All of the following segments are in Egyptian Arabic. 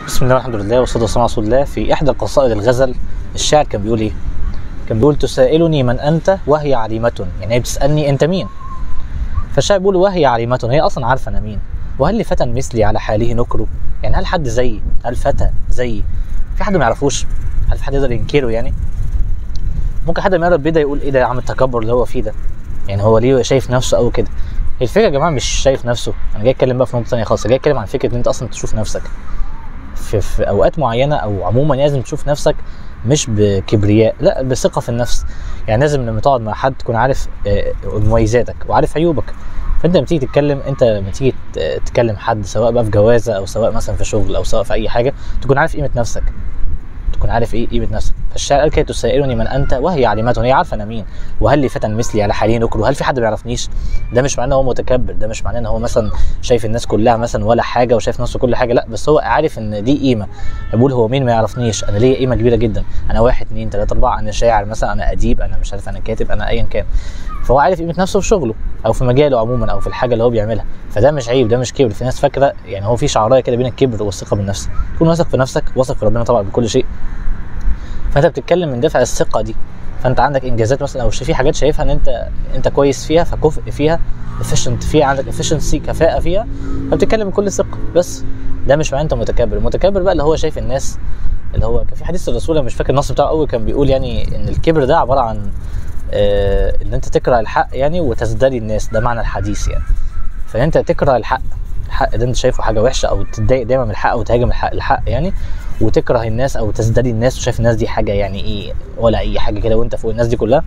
بسم الله والحمد لله والصلاة والسلام على رسول الله في إحدى القصائد الغزل الشاعر كان بيقول إيه؟ كان بيقول تسائلني من أنت وهي عليمة يعني هي بتسألني أنت مين؟ فالشاعر بيقول وهي عليمة هي أصلا عارفة أنا مين وهل لفتى مثلي على حاله نكره؟ يعني هل حد زيي؟ هل فتى زيي؟ في حد ما يعرفوش؟ هل في حد يقدر ينكره يعني؟ ممكن حد ما يقرب بيه ده يقول إيه ده يا عم التكبر اللي هو فيه ده؟ يعني هو ليه شايف نفسه أوي كده؟ الفكرة يا جماعة مش شايف نفسه أنا جاي أتكلم بقى في نقطة تانية خالص جاي أتكلم عن فكرة إن أنت أصلا تشوف نفسك في, في اوقات معينه او عموما لازم تشوف نفسك مش بكبرياء لا بثقه في النفس يعني لازم لما تقعد مع حد تكون عارف آه، مميزاتك وعارف عيوبك فانت لما تيجي تتكلم انت لما تيجي ت- تكلم حد سواء بقى في جوازه او سواء مثلا في شغل او سواء في اي حاجه تكون عارف قيمه نفسك تكون عارف ايه قيمه نفسك فالشاعر قال كده تسائلني من انت وهي عليمته هي عارفه انا مين وهل لي فتى مثلي على حالين نكره هل في حد ما يعرفنيش ده مش معناه هو متكبر ده مش معناه ان هو مثلا شايف الناس كلها مثلا ولا حاجه وشايف نفسه كل حاجه لا بس هو عارف ان دي قيمه بقول هو مين ما يعرفنيش انا ليا قيمه كبيره جدا انا واحد اتنين تلاته اربعه انا شاعر مثلا انا اديب انا مش عارف انا كاتب انا ايا كان فهو عارف قيمه نفسه في شغله او في مجاله عموما او في الحاجه اللي هو بيعملها فده مش عيب ده مش كبر في ناس فاكره يعني هو في شعرايه كده بين الكبر والثقه بالنفس تكون واثق في نفسك واثق في ربنا طبعا بكل شيء فانت بتتكلم من دافع الثقه دي فانت عندك انجازات مثلا او في حاجات شايفها ان انت انت كويس فيها فكفء فيها efficient فيها عندك efficiency كفاءه فيها فبتتكلم بكل ثقه بس ده مش معناه انت متكبر المتكبر بقى اللي هو شايف الناس اللي هو كان في حديث الرسول أنا مش فاكر النص بتاعه قوي كان بيقول يعني ان الكبر ده عباره عن آه ان انت تكره الحق يعني وتزدري الناس ده معنى الحديث يعني فان انت تكره الحق الحق ده انت شايفه حاجه وحشه او تتضايق دايما من الحق او تهاجم الحق, الحق يعني وتكره الناس او تزدري الناس وشايف الناس دي حاجه يعني ايه ولا اي حاجه كده وانت فوق الناس دي كلها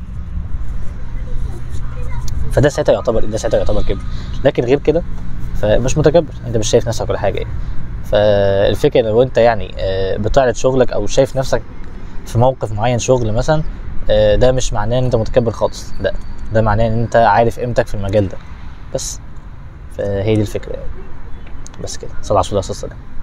فده ساعتها يعتبر ده ساعتها يعتبر كبر لكن غير كده فمش متكبر انت مش شايف نفسك ولا حاجه يعني فالفكره لو انت يعني آه، بتعرض شغلك او شايف نفسك في موقف معين شغل مثلا آه، ده مش معناه ان انت متكبر خالص لا ده معناه ان انت عارف قيمتك في المجال ده بس فهي دي الفكره يعني بس كده صلى الله عليه وسلم